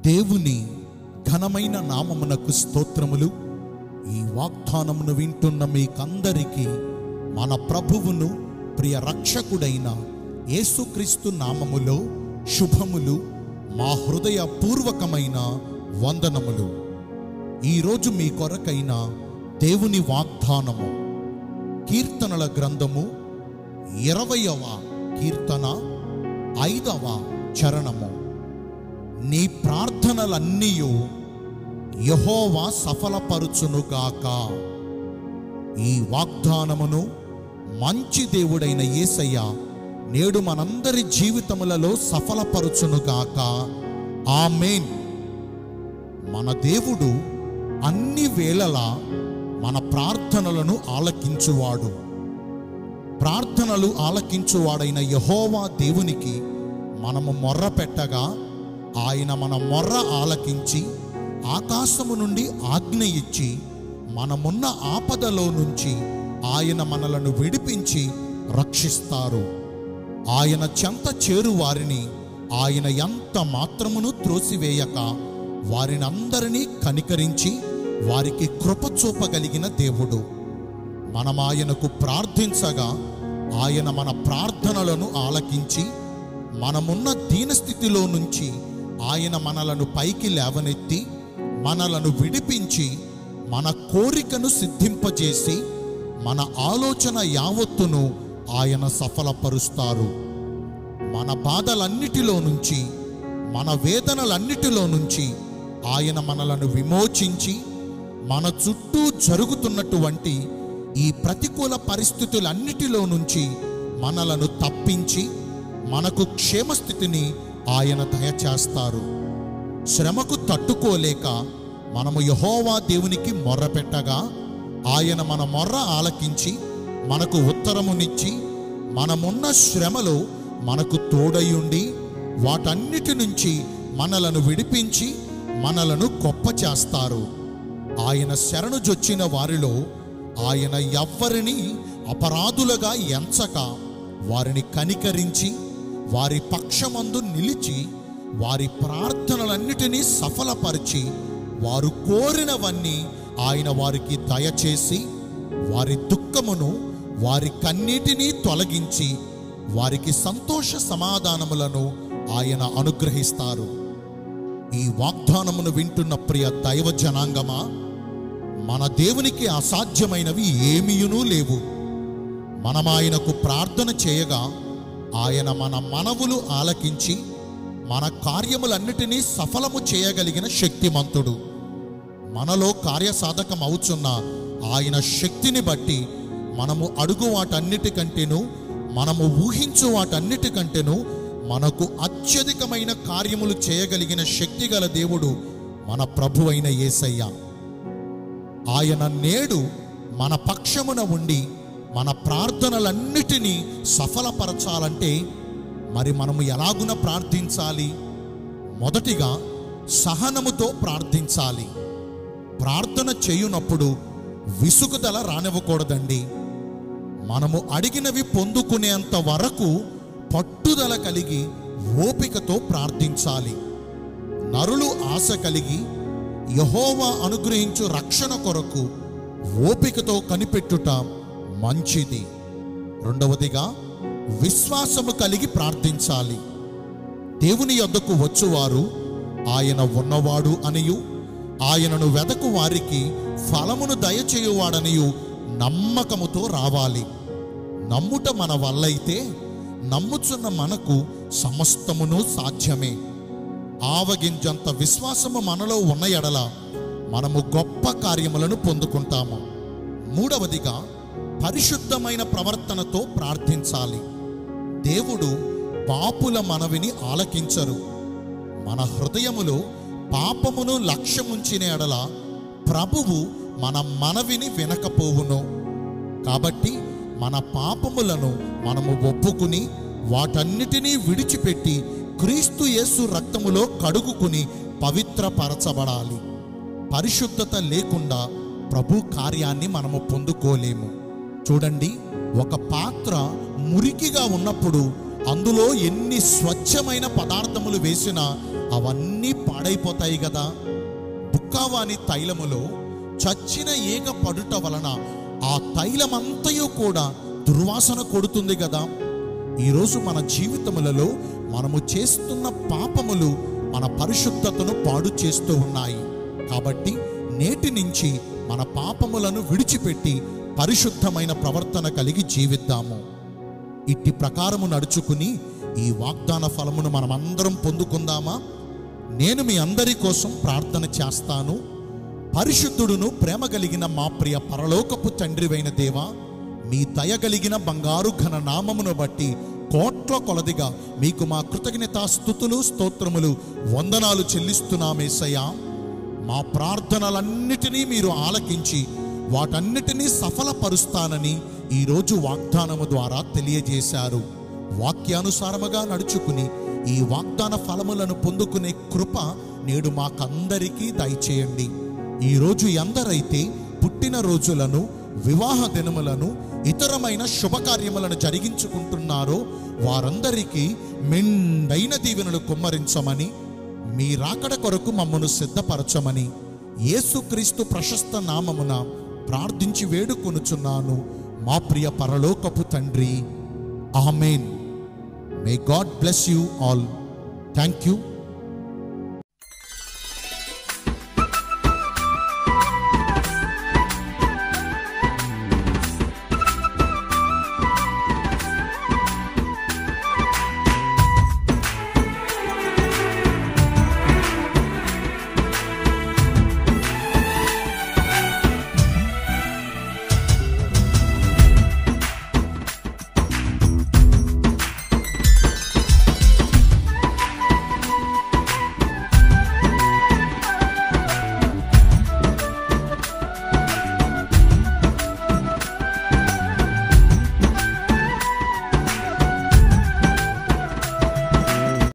దేవుని ఘనమైన నామమునకు స్తోత్రములు ఈ వాగ్దానమును వింటున్న మీకందరికీ మన ప్రభువును ప్రియ రక్షకుడైన యేసుక్రీస్తు నామములో శుభములు మా హృదయపూర్వకమైన వందనములు ఈరోజు మీ కొరకైన దేవుని వాగ్దానము కీర్తనల గ్రంథము ఇరవయవ కీర్తన ఐదవ చరణము నీ ప్రార్థనలన్నీ యహోవా సఫలపరుచునుగాక ఈ వాగ్దానమును మంచి దేవుడైన యేసయ్య నేడు మనందరి జీవితములలో సఫలపరుచునుగాక ఆమేన్ మన దేవుడు అన్ని వేళలా మన ప్రార్థనలను ఆలకించువాడు ప్రార్థనలు ఆలకించువాడైన యహోవా దేవునికి మనము మొర్ర పెట్టగా ఆయన మన మొర్ర ఆలకించి ఆకాశము నుండి ఆజ్ఞ ఇచ్చి మనమున్న ఆపదలో నుంచి ఆయన మనలను విడిపించి రక్షిస్తారు ఆయన చెంత చేరు వారిని ఆయన ఎంత మాత్రమును త్రోసివేయక వారిని అందరినీ కనికరించి వారికి కృప చూపగలిగిన దేవుడు మనం ఆయనకు ప్రార్థించగా ఆయన మన ప్రార్థనలను ఆలకించి మనమున్న దీనస్థితిలో నుంచి ఆయన మనలను పైకి లేవనెత్తి మనలను విడిపించి మన కోరికను సిద్ధింపజేసి మన ఆలోచన యావత్తును ఆయన సఫలపరుస్తారు మన బాధలన్నిటిలో నుంచి మన వేదనలన్నిటిలో నుంచి ఆయన మనలను విమోచించి మన చుట్టూ జరుగుతున్నటువంటి ఈ ప్రతికూల పరిస్థితులన్నిటిలో నుంచి మనలను తప్పించి మనకు క్షేమస్థితిని ఆయన దయచేస్తారు శ్రమకు తట్టుకోలేక మనము యహోవా దేవునికి మొర్ర పెట్టగా ఆయన మన మొర్ర ఆలకించి మనకు ఉత్తరమునిచ్చి మనమున్న శ్రమలో మనకు తోడయుండి వాటన్నిటి నుంచి మనలను విడిపించి మనలను గొప్ప చేస్తారు ఆయన శరణు జొచ్చిన వారిలో ఆయన ఎవ్వరిని అపరాధులుగా ఎంచక వారిని కనికరించి వారి పక్షమందు నిలిచి వారి ప్రార్థనలన్నిటినీ సఫలపరిచి వారు కోరినవన్నీ ఆయన వారికి దయచేసి వారి దుఃఖమును వారి కన్నీటిని తొలగించి వారికి సంతోష సమాధానములను ఆయన అనుగ్రహిస్తారు ఈ వాగ్దానమును వింటున్న ప్రియ దైవ జనాంగమా మన దేవునికి అసాధ్యమైనవి ఏమీయునూ లేవు మనం ఆయనకు ప్రార్థన చేయగా ఆయన మన మనవులు ఆలకించి మన కార్యములన్నిటినీ సఫలము చేయగలిగిన శక్తిమంతుడు మనలో కార్యసాధకం అవుచున్న ఆయన శక్తిని బట్టి మనము అడుగు వాటన్నిటికంటేను మనము ఊహించు వాటన్నిటికంటేను మనకు అత్యధికమైన కార్యములు చేయగలిగిన శక్తి గల దేవుడు మన ప్రభు అయిన యేసయ్య ఆయన నేడు మన పక్షమున ఉండి మన ప్రార్థనలన్నిటినీ సఫలపరచాలంటే మరి మనము ఎలాగున ప్రార్థించాలి మొదటిగా సహనముతో ప్రార్థించాలి ప్రార్థన చేయునప్పుడు విసుగుదల రానివ్వకూడదండి మనము అడిగినవి పొందుకునేంత వరకు పట్టుదల కలిగి ఓపికతో ప్రార్థించాలి నరులు ఆశ కలిగి యహోవా అనుగ్రహించు రక్షణ కొరకు ఓపికతో కనిపెట్టుట మంచిది రెండవదిగా విశ్వాసము కలిగి ప్రార్థించాలి దేవుని యొద్దకు వచ్చువారు ఆయన ఉన్నవాడు అనియు ఆయనను వెదకు వారికి ఫలమును దయచేయువాడనియు నమ్మకముతో రావాలి నమ్ముట మన వల్లైతే నమ్ముచున్న మనకు సమస్తమును సాధ్యమే ఆవగింజంత విశ్వాసము మనలో ఉన్న ఎడల మనము గొప్ప కార్యములను పొందుకుంటాము మూడవదిగా పరిశుద్ధమైన ప్రవర్తనతో ప్రార్థించాలి దేవుడు పాపుల మనవిని ఆలకించరు మన హృదయములో పాపమును లక్ష్యముంచిన ఎడల ప్రభువు మన మనవిని వినకపోవును కాబట్టి మన పాపములను మనము ఒప్పుకుని వాటన్నిటినీ విడిచిపెట్టి క్రీస్తు యేసు రక్తములో కడుగుకుని పవిత్రపరచబడాలి పరిశుద్ధత లేకుండా ప్రభు కార్యాన్ని మనము పొందుకోలేము చూడండి ఒక పాత్ర మురికిగా ఉన్నప్పుడు అందులో ఎన్ని స్వచ్ఛమైన పదార్థములు వేసినా అవన్నీ పాడైపోతాయి కదా బుక్కావాని తైలములో చచ్చిన ఈగ పడుట వలన ఆ తైలమంతయు కూడా దుర్వాసన కొడుతుంది కదా ఈరోజు మన జీవితములలో మనము చేస్తున్న పాపములు మన పరిశుద్ధతను పాడు చేస్తూ ఉన్నాయి కాబట్టి నేటి నుంచి మన పాపములను విడిచిపెట్టి పరిశుద్ధమైన ప్రవర్తన కలిగి జీవిద్దాము ఇట్టి ప్రకారము నడుచుకుని ఈ వాగ్దాన ఫలమును మనమందరం పొందుకుందామా నేను మీ అందరి కోసం ప్రార్థన చేస్తాను పరిశుద్ధుడును ప్రేమ కలిగిన మా ప్రియ పరలోకపు తండ్రివైన దేవా మీ దయగలిగిన బంగారు ఘన నామమును బట్టి కోట్ల కొలదిగా మీకు మా కృతజ్ఞతా స్థుతులు స్తోత్రములు వందనాలు చెల్లిస్తున్నామేసయ్యా మా ప్రార్థనలన్నిటినీ మీరు ఆలకించి వాటన్నిటినీ సఫలపరుస్తానని ఈరోజు వాగ్దానము ద్వారా తెలియజేశారు వాక్యానుసారముగా నడుచుకుని ఈ వాగ్దాన ఫలములను పొందుకునే కృప నేడు మాకందరికీ దయచేయండి ఈరోజు ఎందరైతే పుట్టిన రోజులను వివాహ దినములను ఇతరమైన శుభకార్యములను జరిగించుకుంటున్నారో వారందరికీ మెండైన దీవెనలు కుమ్మరించమని మీ రాకడ కొరకు మమ్మను సిద్ధపరచమని యేసుక్రీస్తు ప్రశస్త నామమున ప్రార్థించి వేడుకొనుచున్నాను మా ప్రియ పరలోకపు తండ్రి amen may God bless you all thank you